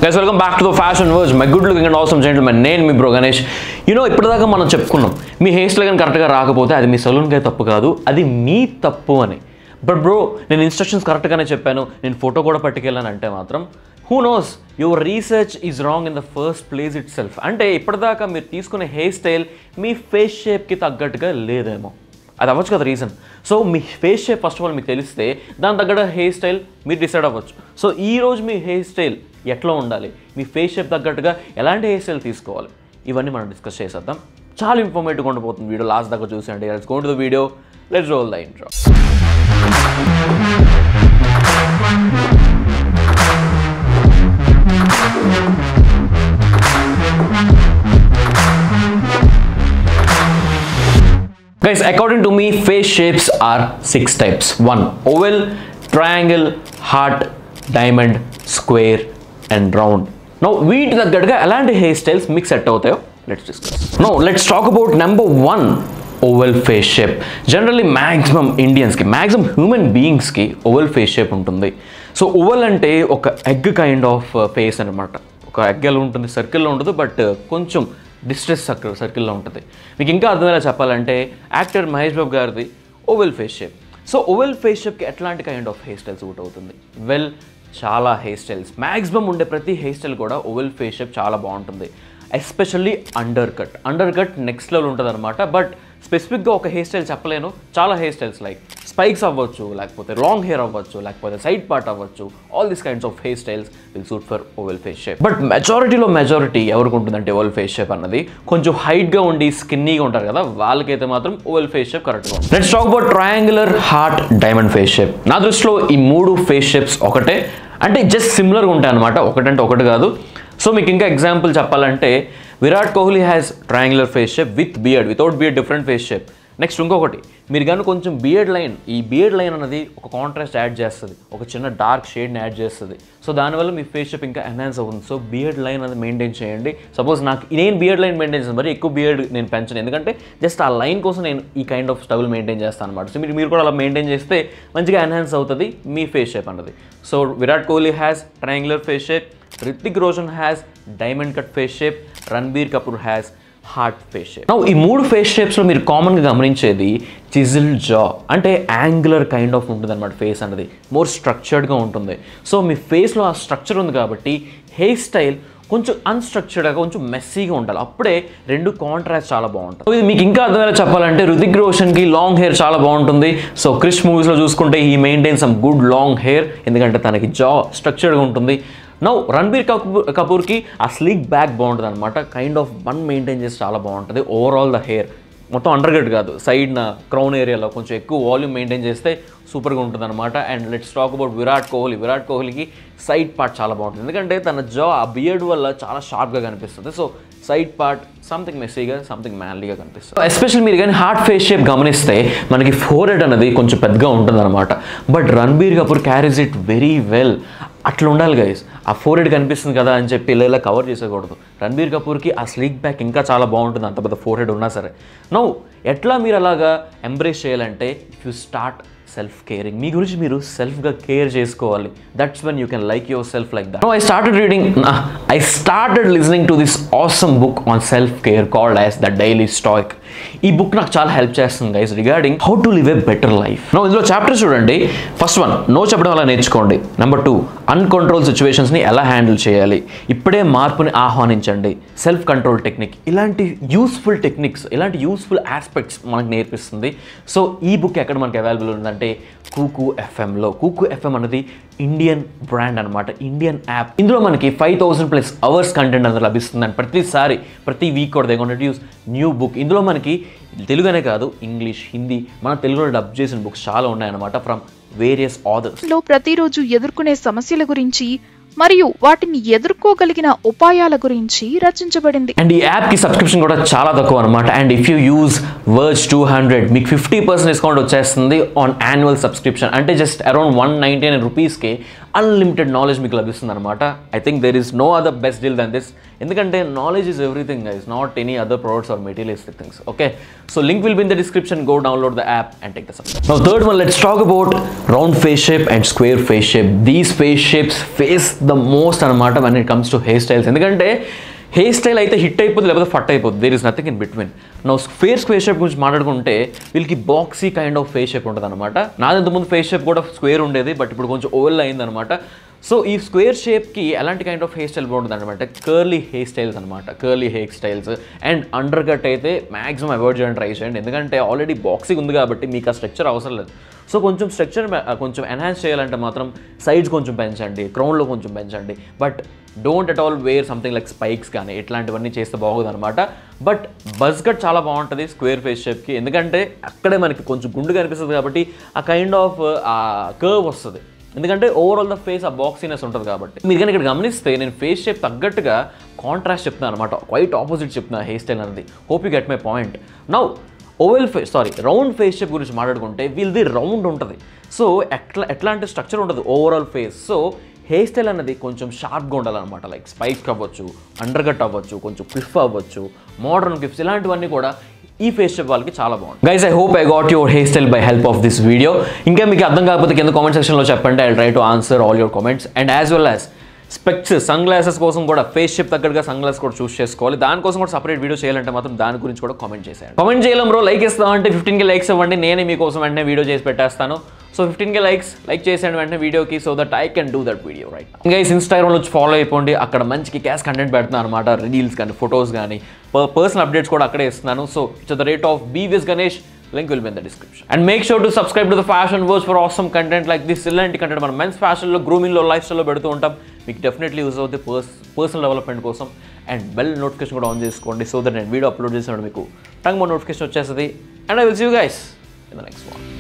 Guys welcome back to the fashion verge my good looking and awesome gentlemen నేను మీ bro Ganesh you know ఇప్పటిదాకా మనం చెప్పుకున్నాం మీ హెయిర్ స్టైల్ కానీ కరెక్ట్గా రాకపోతే అది మీ సలూన్కి తప్పు కాదు అది మీ తప్పు అని బట్ బ్రో నేను ఇన్స్ట్రక్షన్స్ కరెక్ట్గానే చెప్పాను నేను ఫోటో కూడా పట్టుకెళ్ళాను అంటే మాత్రం who knows your research is wrong in the first place itself అంటే ఇప్పటిదాకా మీరు తీసుకునే హెయిర్ స్టైల్ మీ ఫేస్ షేప్కి తగ్గట్టుగా లేదేమో అది అవ్వచ్చు కదా రీజన్ సో మీ face shape first of all మీకు తెలిస్తే దాని తగ్గట్టు హెయిర్ స్టైల్ మీరు డిసైడ్ అవ్వచ్చు సో ఈ రోజు మీ హెయిర్ స్టైల్ ఎట్లా ఉండాలి మీ ఫేస్ షేప్ తగ్గట్టుగా ఎలాంటి హెయిర్ స్టైల్ తీసుకోవాలి ఇవన్నీ మనం డిస్కస్ చేసేద్దాం చాలా ఇన్ఫర్మేటివ్గా ఉండిపోతుంది వీడియో లాస్ట్ దాకా చూసేయండి let's go to the video let's roll the intro Guys, according to me, face shapes are six types. One, oval, triangle, heart, diamond, square, and round. Now, వీటి తగ్గట్టుగా ఎలాంటి హెయిర్ స్టైల్స్ మీకు set అవుతాయో let's discuss no let's talk about number one oval face shape generally maximum ఇండియన్స్కి maximum human బీయింగ్స్కి oval face shape ఉంటుంది so oval అంటే ఒక ఎగ్ కైండ్ ఆఫ్ ఫేస్ అనమాట ఒక ఎగ్ ఎలా ఉంటుంది సర్కిల్లో ఉంటుంది బట్ కొంచెం డిస్ట్రెస్ సర్కిల్ సర్కిల్లో ఉంటుంది మీకు ఇంకా అర్థమయ్యేలా చెప్పాలంటే యాక్టర్ మహేష్ బాబు గారిది oval face shape so oval face షేప్కి ఎట్లాంటి kind of hair style suit అవుతుంది వెల్ చాలా హెయిర్ స్టైల్స్ మ్యాక్సిమం ఉండే ప్రతి హెయిర్ స్టైల్ కూడా ఓవెల్ ఫేస్ షేప్ చాలా బాగుంటుంది especially under cut under cut next level ఉంటుంది అనమాట బట్ స్పెసిఫిక్గా ఒక హెయిర్ స్టైల్ చెప్పలేను చాలా హెయిర్ స్టైల్స్ లైక్ స్పైక్స్ అవ్వచ్చు లేకపోతే లాంగ్ హెయిర్ అవ్వచ్చు లేకపోతే సైడ్ పార్ట్ అవ్వచ్చు all these kinds of hair styles will suit for oval face shape but మెజారిటీలో మెజారిటీ ఎవరికి ఉంటుందంటే ఓవెల్ ఫేస్ షేప్ అన్నది కొంచెం హైట్గా ఉండి స్కిన్నీగా ఉంటారు కదా వాళ్ళకైతే మాత్రం ఓవెల్ ఫేస్ షేప్ కరెక్ట్గా ఉంటుంది let's talk about triangular heart diamond face shape నా దృష్టిలో ఈ మూడు ఫేస్ షేప్స్ ఒకటే అంటే జస్ట్ సిమిలర్గా ఉంటాయి అనమాట ఒకటంటే ఒకటి కాదు సో మీకు ఇంకా ఎగ్జాంపుల్ చెప్పాలంటే Virat Kohli has triangular face shape with beard without beard different face shape next ఇంకొకటి మీరు కానీ కొంచెం బియర్డ్ లైన్ ఈ బియర్డ్ లైన్ అనేది ఒక కాంట్రాస్ట్ యాడ్ చేస్తుంది ఒక చిన్న డార్క్ షేడ్ని యాడ్ చేస్తుంది సో దానివల్ల మీ ఫేస్ షేప్ ఇంకా ఎన్హాన్స్ అవుతుంది సో బియర్డ్ లైన్ అనేది మెయింటైన్ చేయండి సపోజ్ నాకు నేను బియర్డ్ లైన్ మెయింటైన్ చేస్తాను మరి ఎక్కువ బియర్డ్ నేను పెంచను ఎందుకంటే జస్ట్ ఆ లైన్ కోసం నేను ఈ కైండ్ ఆఫ్ స్టబుల్ మెయింటైన్ చేస్తాను అనమాట సో మీరు మీరు కూడా అలా మెయింటైన్ చేస్తే మంచిగా ఎన్హాన్స్ అవుతుంది మీ ఫేస్ షేప్ అన్నది so Virat Kohli has triangular face shape Hrithik Roshan has diamond cut face shape Ranbir Kapoor has heart face shape ఈ మూడు ఫేస్ షేప్స్లో మీరు కామన్గా గమనించేది చిజిల్ జా అంటే యాంగులర్ కైండ్ ఆఫ్ ఉంటుంది అనమాట ఫేస్ అనేది మోర్ స్ట్రక్చర్డ్గా ఉంటుంది సో మీ ఫేస్లో ఆ స్ట్రక్చర్ ఉంది కాబట్టి హెయిర్ స్టైల్ కొంచెం అన్స్ట్రక్చర్డ్గా కొంచెం మెస్సీగా ఉండాలి అప్పుడే రెండు కాంట్రాస్ట్ చాలా బాగుంటుంది సో ఇది మీకు ఇంకా అర్థమయ్యేలా చెప్పాలంటే రుతిక్ రోషన్కి లాంగ్ హెయిర్ చాలా బాగుంటుంది సో క్రిష్ మూవీస్లో చూసుకుంటే ఈ maintain some good long hair ఎందుకంటే తనకి జా స్ట్రక్చర్డ్గా ఉంటుంది నౌ రణబీర్ కపూర్ కపూర్కి ఆ స్లీక్ బ్యాక్ బాగుంటుంది అనమాట కైండ్ ఆఫ్ వన్ మెయింటైన్ చేసి చాలా బాగుంటుంది ఓవరాల్ ద హెయిర్ మొత్తం అండర్గట్ కాదు సైడ్న క్రౌన్ ఏరియాలో కొంచెం ఎక్కువ వాల్యూమ్ మెయింటైన్ చేస్తే సూపర్గా ఉంటుంది అనమాట and let's talk about Virat Kohli విరాట్ కోహ్లీకి సైడ్ పార్ట్ చాలా బాగుంటుంది ఎందుకంటే తన జా ఆ బియర్డ్ వల్ల చాలా షార్ప్గా కనిపిస్తుంది సో సైడ్ పార్ట్ సంథింగ్ మెస్సీగా సంథింగ్ మ్యాన్లీగా కనిపిస్తుంది ఎస్పెషల్ మీరు కానీ హార్ట్ ఫేస్ షేప్ గమనిస్తే మనకి ఫోర్ హెడ్ అనేది కొంచెం పెద్దగా ఉంటుంది అనమాట but Ranbir Kapoor carries it very well అట్లా ఉండాలి గైస్ ఆ ఫోర్ హెడ్ కనిపిస్తుంది కదా అని చెప్పి ఇలా ఇలా కవర్ చేసేకూడదు రణబీర్ కపూర్కి ఆ స్లీక్ బ్యాక్ ఇంకా చాలా బాగుంటుంది అంత పెద్ద ఫోర్ హెడ్ ఉన్నా సరే నో ఎట్లా మీరు అలాగా ఎంబ్రేస్ చేయాలంటే if you start self caring మీ గురించి మీరు సెల్ఫ్గా కేర్ చేసుకోవాలి that's when you can like yourself like that I started reading I started listening to this awesome book on self care called as the daily stoic ఈ book నాకు చాలా help చేస్తుంది guys regarding how to live a better life no ఇందులో chapter చూడండి first one no చెప్పడం అలా నేర్చుకోండి number two uncontrol సిచ్యువేషన్స్ని ఎలా హ్యాండిల్ చేయాలి ఇప్పుడే మార్పుని ఆహ్వానించండి సెల్ఫ్ కంట్రోల్ టెక్నిక్ ఇలాంటి యూస్ఫుల్ టెక్నిక్స్ ఇలాంటి యూస్ఫుల్ ఆస్పెక్ట్స్ మనకు నేర్పిస్తుంది సో ఈ బుక్ ఎక్కడ మనకి అవైలబుల్ ఉందంటే కూకు ఎఫ్ఎంలో కూకు ఎఫ్ఎం అనేది ఇండియన్ బ్రాండ్ అనమాట ఇండియన్ యాప్ ఇందులో మనకి five thousand plus hours content అనేది లభిస్తుంది అండ్ ప్రతిసారి ప్రతి వీక్ కూడా దే యూస్ న్యూ బుక్ ఇందులో మనకి తెలుగునే కాదు ఇంగ్లీష్ హిందీ మన తెలుగులో డబ్ చేసిన బుక్స్ చాలా ఉన్నాయన్నమాట ఫ్రమ్ వేరియస్ ఆథర్స్ లో ప్రతిరోజు ఎదుర్కొనే సమస్యల గురించి మరియు వాటిని ఎదుర్కోగలిగిన ఉపాయాల గురించి రచించబడింది అండ్ ఈ యాప్కి సబ్స్క్రిప్షన్ కూడా చాలా తక్కువ అనమాట and if you use verge two hundred మీకు ఫిఫ్టీ పర్సెంట్ డిస్కౌంట్ వచ్చేస్తుంది ఆన్ యాన్యువల్ సబ్స్క్రిప్షన్ అంటే just around one ninety nine రూపీస్కి అన్లిమిటెడ్ నాలెడ్జ్ మీకు లభిస్తుంది అనమాట I think there is no other best deal than this ఎందుకంటే knowledge is everything is not any other products or materialistic things okay so link will be in the description go download the app and take the sub now third one let's talk about round face shape and square face shape these face shapes face the most అనమాట one it comes to hair styles ఎందుకంటే hair style అయితే hit అయిపోతుంది లేకపోతే ఫట్ అయిపోతుంది there is nothing in between no fair square shape గురించి మాట్లాడుకుంటే వీళ్ళకి boxy kind of face shape ఉంటుంది అనమాట నాది ఇంతకుముందు ఫేస్ షేప్ కూడా స్క్వేర్ ఉండేది బట్ ఇప్పుడు కొంచెం ఓవెల్ అయిందనమాట సో ఈ స్క్వేర్ షేప్కి ఎలాంటి కైండ్ ఆఫ్ హెయిర్ స్టైల్ బాగుంటుంది అనమాట కర్లీ హెయిర్ స్టైల్స్ అనమాట curly hair styles and under cut అయితే మ్యాక్సిమం అవాయిడ్ చేయడానికి ట్రై చేయండి ఎందుకంటే ఆల్రెడీ బాక్సింగ్ ఉంది కాబట్టి మీకు ఆ స్ట్రక్చర్ అవసరం లేదు సో కొంచెం స్ట్రక్చర్ కొంచెం ఎన్హాన్స్ చేయాలంటే మాత్రం సైడ్స్ కొంచెం పెంచండి క్రౌన్లో కొంచెం పెంచండి but don't at all wear something like spikes కానీ ఇట్లాంటివన్నీ చేస్తే బాగోదు అనమాట బట్ బస్ కట్ చాలా బాగుంటుంది స్క్వేర్ ఫేస్ షేప్కి ఎందుకంటే అక్కడే మనకి కొంచెం గుండుగా అనిపిస్తుంది కాబట్టి ఆ కైండ్ ఆఫ్ ఆ కర్వ్ వస్తుంది ఎందుకంటే ఓవరాల్ ద ఫేస్ ఆ బాక్సీనెస్ ఉంటుంది కాబట్టి మీరు కానీ ఇక్కడ గమనిస్తే నేను ఫేస్ షేప్ తగ్గట్టుగా కాంట్రాస్ట్ చెప్తున్నాను అనమాట క్వైట్ ఆపోజిట్ చెప్తున్నా హెయిర్ స్టైల్ అనేది hope you get my point now oval face sorry round face shape గురించి మాట్లాడుకుంటే వీళ్ళది రౌండ్ ఉంటుంది సో ఎట్లా ఎట్లాంటి స్ట్రక్చర్ ఉంటుంది overall face so hair style అనేది కొంచెం షార్ప్గా ఉండాలన్నమాట లైక్ స్పైక్ అవ్వచ్చు అండర్ కట్ అవ్వచ్చు కొంచెం క్లిఫ్ అవ్వచ్చు మోడర్న్ క్లిఫ్స్ ఇలాంటివన్నీ కూడా ఈ ఫేస్ షేప్ వాళ్ళకి చాలా బాగుంది guys I hope I got your hair style by help of this video ఇంకా మీకు అర్థం కాకపోతే కింద కామెంట్ సెక్షన్లో చెప్పండి I try to answer all your comments and as well as specs sunglasses కోసం కూడా ఫేస్ షేప్ తగ్గట్టుగా సన్ గ్లాస్ కూడా చూస్ చేసుకోవాలి దానికోసం కూడా సపరేట్ వీడియో చేయాలంటే మాత్రం దాని గురించి కూడా కామెంట్ చేసేయండి కామెంట్ చేయలేం బ్రో లైక్ ఇస్తామంటే ఫిఫ్టీన్ కే లైక్స్ ఇవ్వండి నేనే మీకోసం వెంటనే వీడియో చేసి పెట్టేస్తాను so fifteen K likes like చేసేయండి వెంటనే వీడియోకి so that I can do that video right ఇంకా ఈ ఇన్స్టాగ్రామ్లో వచ్చి ఫాలో అయిపోండి అక్కడ మంచి క్యాష్ కంటెంట్ పెడుతున్నాను అనమాట రీల్స్ కానీ ఫొటోస్ కానీ పర్సనల్ అప్డేట్స్ కూడా అక్కడే ఇస్తున్నాను so it's the rate of BVS Ganesh link will be in the description and make sure to subscribe to the fashion verse for awesome content like this ఇలాంటి content మనం men's ఫ్యాషన్లో గ్రూమింగ్లో లైఫ్ స్టైల్లో పెడుతూ ఉంటాం మీకు డెఫినెట్లీ యూజ్ అవుతుంది పర్స్ పర్సనల్ డెవలప్మెంట్ కోసం అండ్ బెల్ నోటిఫికేషన్ కూడా ఆన్ చేసుకోండి సో దట్ నేను వీడియో అప్లోడ్ చేసినప్పుడు మీకు టంగ్ మో నోటిఫికేషన్ వచ్చేస్తుంది and I will see you guys in the next one